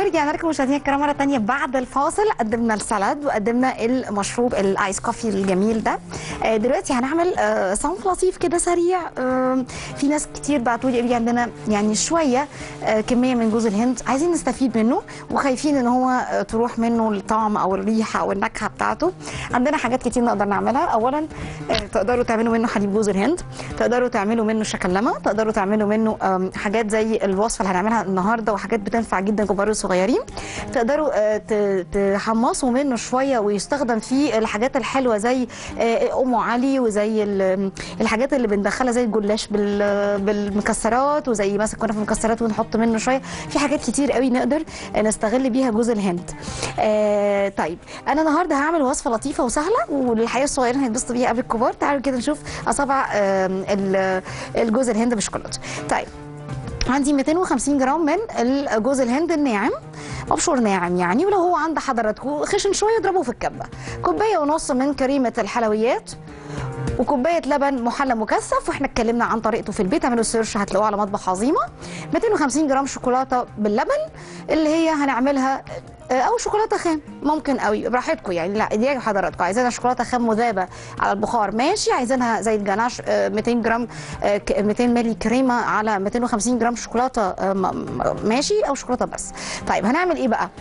ورجعنا لكم مشاهدينا الكرام مره تانية بعد الفاصل قدمنا السلاد وقدمنا المشروب الايس كوفي الجميل ده آه، دلوقتي هنعمل آه، صنف لطيف كده سريع آه، في ناس كتير بعتوا لي عندنا يعني شويه آه، كميه من جوز الهند عايزين نستفيد منه وخايفين ان هو آه، تروح منه الطعم او الريحه او النكهه بتاعته عندنا حاجات كتير نقدر نعملها اولا آه، تقدروا تعملوا منه حليب جوز الهند تقدروا تعملوا منه شكلمه تقدروا تعملوا منه آم، حاجات زي الوصفه اللي هنعملها النهارده وحاجات بتنفع جدا كبار وصغيرين تقدروا آه، ت- تحمصوا منه شويه ويستخدم فيه الحاجات الحلوه زي آه، ام علي وزي ال- الحاجات اللي بندخلها زي الجلاش بال- بالمكسرات وزي مثلا كنا في المكسرات ونحط منه شويه في حاجات كتير قوي نقدر نستغل بيها جوز الهند آه، طيب انا النهارده هعمل وصفه لطيفه وسهله والحقيقه الصغيرين هينبسطوا بيها قبل الكبار تعالوا كده نشوف اصابع آم، ال- الجوز الهند بالشوكولاته طيب عندي 250 جرام من الجوز الهند الناعم مبشور ناعم يعني ولو هو عند حضراتكم خشن شويه اضربوه في الكبه كوبايه ونص من كريمه الحلويات وكوبايه لبن محلى مكثف واحنا اتكلمنا عن طريقته في البيت اعملوا سيرش هتلاقوه على مطبخ عظيمه 250 جرام شوكولاته باللبن اللي هي هنعملها آه، او شوكولاته خام ممكن قوي براحتكم يعني لا دي حضراتكم عايزينها شوكولاته خام مذابه على البخار ماشي عايزينها زي الجناش آه، 200 جرام آه، ك- 200 مللي كريمه على 250 جرام شوكولاته آه، م- م- ماشي او شوكولاته بس طيب هنعمل ايه بقى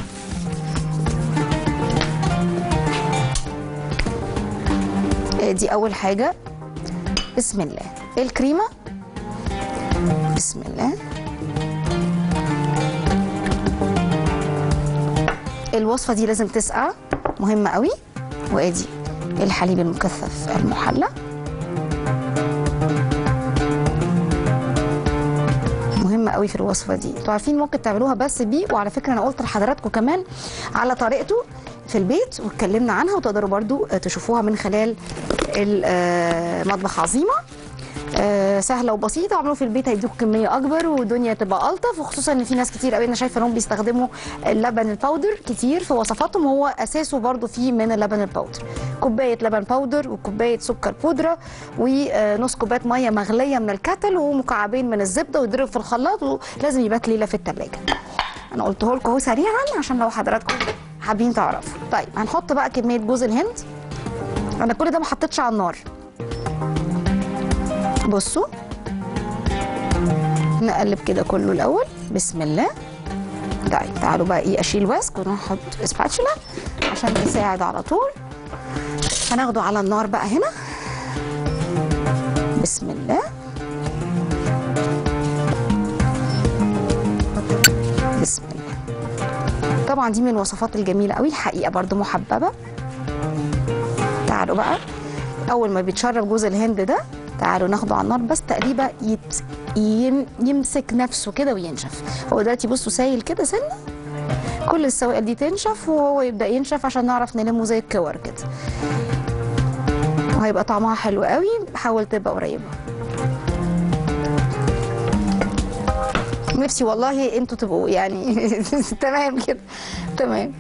آه، دي اول حاجه بسم الله الكريمه بسم الله الوصفه دي لازم تسقع مهمه قوي وادي الحليب المكثف المحلى مهمة قوي في الوصفة دي انتوا عارفين ممكن تعملوها بس بيه وعلى فكرة انا قلت لحضراتكم كمان على طريقته في البيت واتكلمنا عنها وتقدروا برضو آه، تشوفوها من خلال ال- آه، مطبخ عظيمة آه، سهله وبسيطه اعملوا في البيت هيديكم كميه اكبر والدنيا تبقى الطف وخصوصا ان في ناس كتير قوي انا شايفه انهم بيستخدموا اللبن الباودر كتير في وصفاتهم هو اساسه برضو فيه من اللبن الباودر كوبايه لبن باودر وكوبايه سكر بودره ونص كوبايه ميه مغليه من الكتل ومكعبين من الزبده ويضرب في الخلاط ولازم يبات ليله في الثلاجه انا قلته لكم اهو سريعا عشان لو حضراتكم حابين تعرفوا طيب هنحط بقى كميه جوز الهند انا كل ده ما حطيتش على النار بصوا نقلب كده كله الاول بسم الله طيب تعالوا بقى ايه اشيل واسك ونحط سباتشولا عشان يساعد على طول هناخده على النار بقى هنا بسم الله بسم الله طبعا دي من الوصفات الجميله قوي الحقيقه برضو محببه تعالوا بقى اول ما بيتشرب جوز الهند ده تعالوا ناخده على النار بس تقريبا يت... يم... يمسك نفسه كده وينشف هو دلوقتي بصوا سايل كده سنه كل السوائل دي تنشف وهو يبدا ينشف عشان نعرف نلمه زي الكور كده وهيبقى طعمها حلو قوي حاول تبقى قريبه نفسي والله انتوا تبقوا يعني تمام كده تمام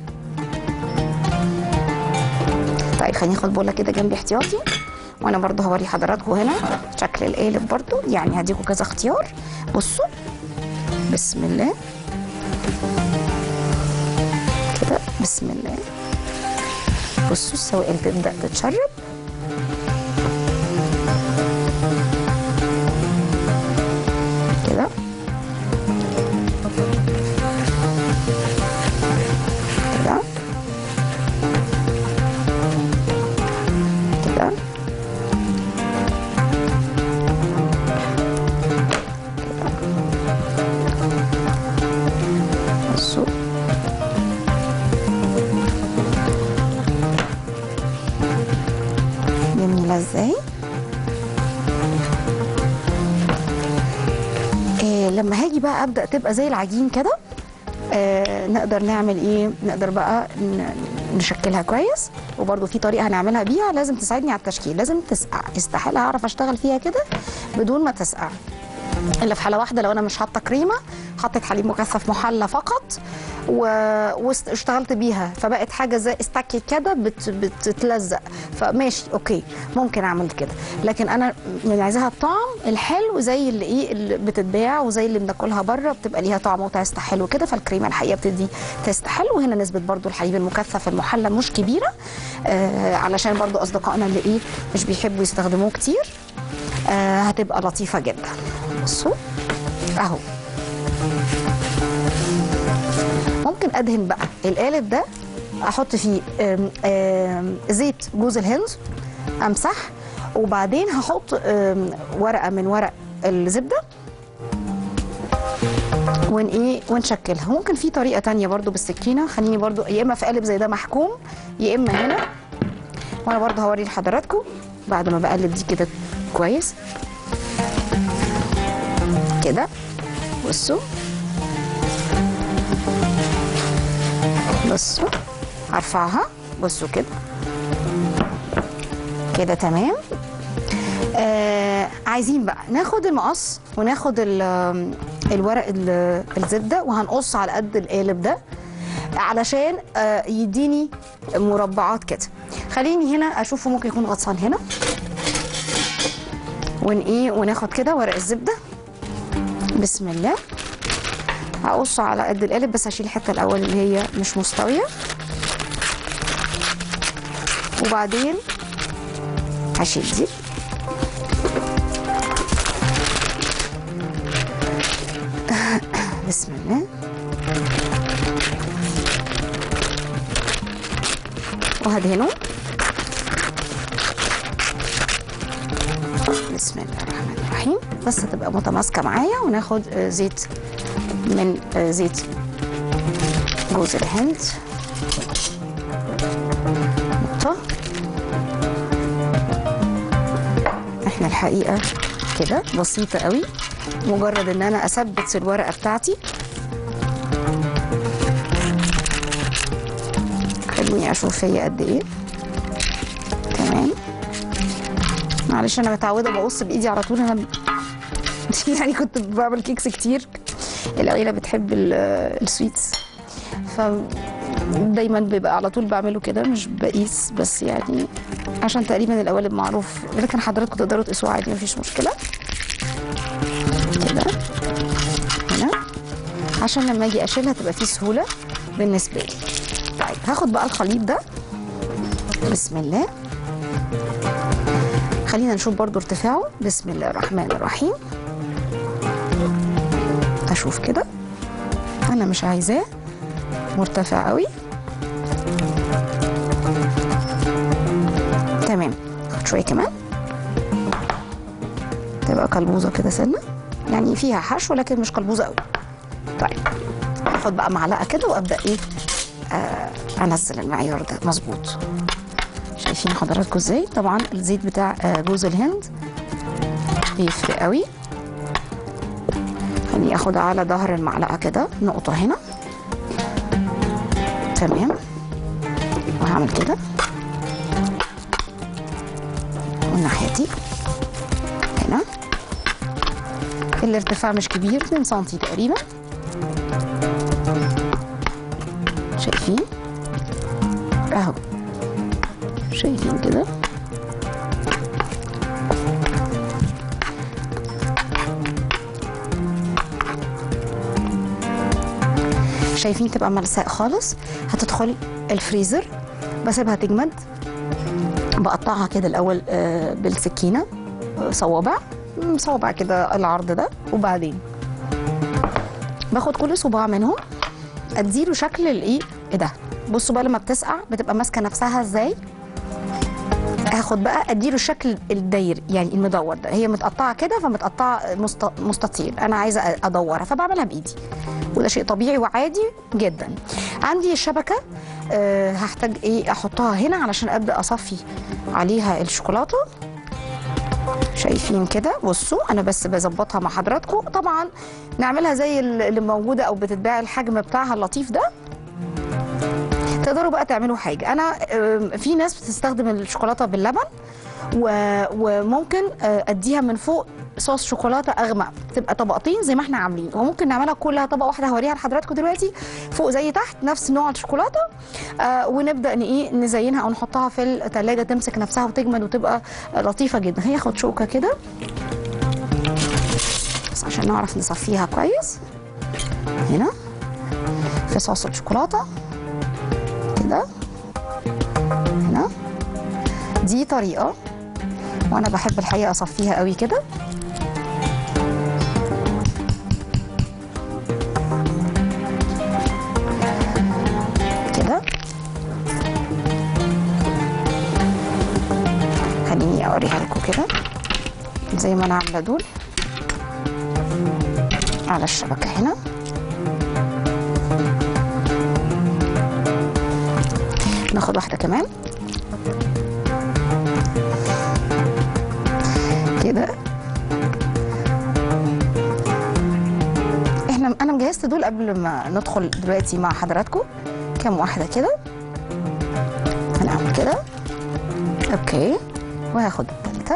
طيب خليني اخد بوله كده جنبي احتياطي وانا برضو هوري حضراتكم هنا شكل القالب برضو يعني هديكم كذا اختيار بصوا بسم الله كده بسم الله بصوا السوائل تبدا تتشرب كده كده كده بصوا جميلة ازاي آه لما هاجي بقى ابدا تبقى زي العجين كده آه نقدر نعمل ايه نقدر بقى ن- نشكلها كويس وبرده في طريقه هنعملها بيها لازم تساعدني على التشكيل لازم تسقع استحاله اعرف اشتغل فيها كده بدون ما تسقع الا في حاله واحده لو انا مش حاطه كريمه حطيت حليب مكثف محلى فقط و- واشتغلت بيها فبقت حاجه زي استكي كده بت... بتتلزق فماشي اوكي ممكن اعمل كده لكن انا من عايزاها الطعم الحلو زي اللي ايه اللي بتتباع وزي اللي بناكلها بره بتبقى ليها طعم وتيست حلو كده فالكريمه الحقيقه بتدي تيست حلو وهنا نسبه برضو الحليب المكثف المحلى مش كبيره آه علشان برضو اصدقائنا اللي ايه مش بيحبوا يستخدموه كتير آه هتبقى لطيفه جدا بصوا اهو ممكن ادهن بقى القالب ده احط فيه آم، آم، زيت جوز الهند امسح وبعدين هحط آم، ورقه من ورق الزبده ون ايه ونشكلها ممكن في طريقه تانية برضو بالسكينه خليني برضو يا اما في قالب زي ده محكوم يا اما هنا وانا برضو هوري لحضراتكم بعد ما بقلب دي كده كويس كده بصوا بصوا هرفعها بصوا كده كده تمام آه عايزين بقى ناخد المقص وناخد ال- الورق ال- الزبده وهنقص على قد القالب ده علشان آه يديني مربعات كده خليني هنا اشوفه ممكن يكون غطسان هنا ون ايه وناخد كده ورق الزبده بسم الله هقصه على قد القالب بس هشيل الحته الاول اللي هي مش مستويه وبعدين هشيل دي بسم الله وهدهنه بسم الله الرحمن الرحيم بس تبقى متماسكه معايا وناخد آه، زيت من آه، زيت جوز الهند نقطة احنا الحقيقة كده بسيطة قوي مجرد ان انا اثبت الورقة بتاعتي خليني اشوف هي قد ايه تمام معلش انا متعودة بقص بايدي على طول انا يعني كنت بعمل كيكس كتير العيلة بتحب ال- السويتس ف دايما بيبقى على طول بعمله كده مش بقيس بس يعني عشان تقريبا القوالب معروف لكن حضراتكم تقدروا تقيسوها عادي مفيش مشكله كده هنا عشان لما اجي اشيلها تبقى فيه سهوله بالنسبه لي طيب هاخد بقى الخليط ده بسم الله خلينا نشوف برضو ارتفاعه بسم الله الرحمن الرحيم اشوف كده انا مش عايزاه مرتفع قوي تمام خد شويه كمان تبقى قلبوزه كده سنه يعني فيها حشو لكن مش قلبوزه قوي طيب اخد بقى معلقه كده وابدا ايه آه انزل المعيار ده مظبوط شايفين حضراتكم ازاي طبعا الزيت بتاع آه جوز الهند بيفرق قوي خليني اخد على ظهر المعلقه كده نقطه هنا تمام وهعمل كده والناحيه دي هنا الارتفاع مش كبير 2 سم تقريبا شايفين اهو شايفين كده شايفين تبقى ملساء خالص هتدخل الفريزر بسيبها تجمد بقطعها كده الاول آه، بالسكينه آه، صوابع مم، صوابع كده العرض ده وبعدين باخد كل صباع منهم اديله شكل الايه ايه ده بصوا بقى لما بتسقع بتبقى ماسكه نفسها ازاي هاخد بقى اديله الشكل الداير يعني المدور ده هي متقطعه كده فمتقطعه مست- مستطيل انا عايزه ادورها فبعملها بايدي وده شيء طبيعي وعادي جدا عندي الشبكه أه هحتاج ايه احطها هنا علشان ابدا اصفي عليها الشوكولاته شايفين كده بصوا انا بس بظبطها مع حضراتكم طبعا نعملها زي اللي موجوده او بتتباع الحجم بتاعها اللطيف ده تقدروا بقى تعملوا حاجه انا آم، في ناس بتستخدم الشوكولاته باللبن و- وممكن آه، اديها من فوق صوص شوكولاته اغمق تبقى طبقتين زي ما احنا عاملين وممكن نعملها كلها طبقه واحده هوريها لحضراتكم دلوقتي فوق زي تحت نفس نوع الشوكولاته آه ونبدا ان ايه نزينها او نحطها في الثلاجه تمسك نفسها وتجمد وتبقى آه، لطيفه جدا هياخد شوكه كده بس عشان نعرف نصفيها كويس هنا في صوص الشوكولاته كده هنا دي طريقه وانا بحب الحقيقه اصفيها قوي كده كده خليني اوريها لكم كده زي ما انا عامله دول على الشبكه هنا ناخد واحده كمان كده احنا انا مجهزت دول قبل ما ندخل دلوقتي مع حضراتكم كام واحده كده هنعمل كده اوكي وهاخد التالتة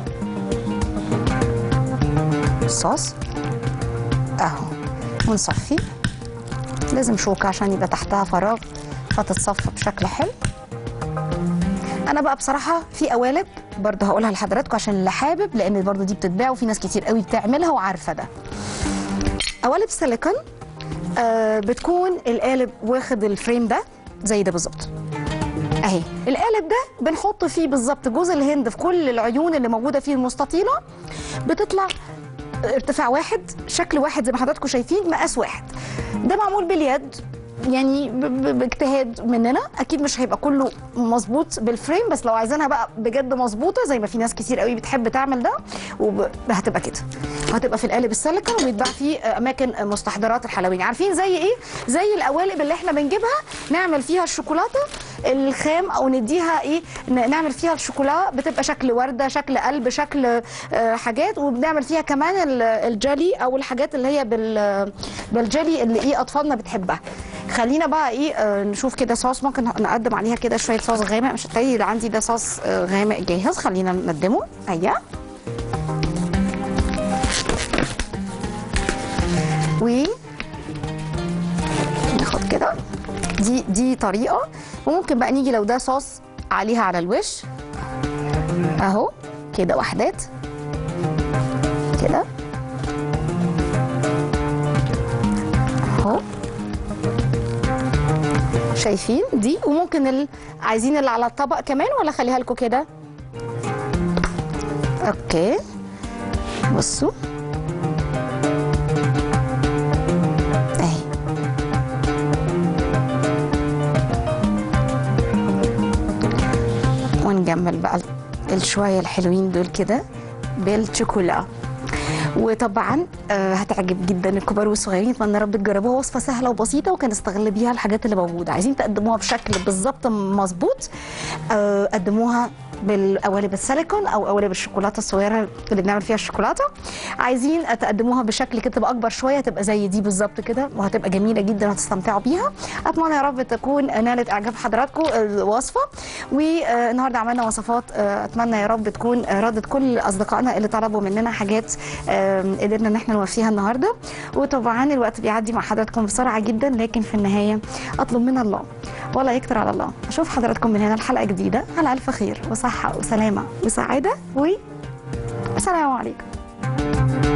الصوص اهو ونصفي لازم شوكة عشان يبقى تحتها فراغ فتتصفى بشكل حلو انا بقى بصراحه في قوالب برضه هقولها لحضراتكم عشان اللي حابب لان برضه دي بتتباع وفي ناس كتير قوي بتعملها وعارفه ده قوالب سيليكون آه بتكون القالب واخد الفريم ده زي ده بالظبط اهي القالب ده بنحط فيه بالظبط جوز الهند في كل العيون اللي موجوده فيه المستطيله بتطلع ارتفاع واحد شكل واحد زي ما حضراتكم شايفين مقاس واحد ده معمول باليد يعني ب- ب- باجتهاد مننا اكيد مش هيبقى كله مظبوط بالفريم بس لو عايزينها بقى بجد مظبوطه زي ما في ناس كتير قوي بتحب تعمل ده وب- هتبقى كده وهتبقى في القالب السيليكون وبيتباع في اماكن مستحضرات الحلويات عارفين زي ايه زي القوالب اللي احنا بنجيبها نعمل فيها الشوكولاته الخام او نديها ايه ن- نعمل فيها الشوكولا بتبقى شكل ورده شكل قلب شكل آه، حاجات وبنعمل فيها كمان ال- الجلي او الحاجات اللي هي بال بالجلي اللي ايه اطفالنا بتحبها خلينا بقى ايه آه، نشوف كده صوص ممكن نقدم عليها كده شويه صوص غامق مش التاني اللي عندي ده صوص آه، غامق جاهز خلينا نقدمه ايوه و ناخد كده دي دي طريقه وممكن بقى نيجي لو ده صوص عليها على الوش اهو كده وحدات كده اهو شايفين دي وممكن ال... عايزين اللي على الطبق كمان ولا خليها لكم كده اوكي بصوا اهي ونجمل بقى الشوية الحلوين دول كده بالشوكولا وطبعا آه، هتعجب جدا الكبار والصغيرين اتمنى يا رب تجربوها وصفه سهله وبسيطه وكان استغل بيها الحاجات اللي موجوده عايزين تقدموها بشكل بالظبط مظبوط آه، قدموها بالقوالب السيليكون او قوالب الشوكولاته الصغيره اللي بنعمل فيها الشوكولاته عايزين تقدموها بشكل كده تبقى اكبر شويه تبقى زي دي بالظبط كده وهتبقى جميله جدا وهتستمتعوا بيها اتمنى يا رب تكون نالت اعجاب حضراتكم الوصفه والنهارده عملنا وصفات آه، اتمنى يا رب تكون آه، ردت كل اصدقائنا اللي طلبوا مننا حاجات آم، قدرنا ان احنا نوفيها النهارده وطبعا الوقت بيعدي مع حضراتكم بسرعه جدا لكن في النهايه اطلب من الله ولا يكتر على الله اشوف حضراتكم من هنا الحلقه جديده على الف خير وصحه وسلامه وسعاده والسلام عليكم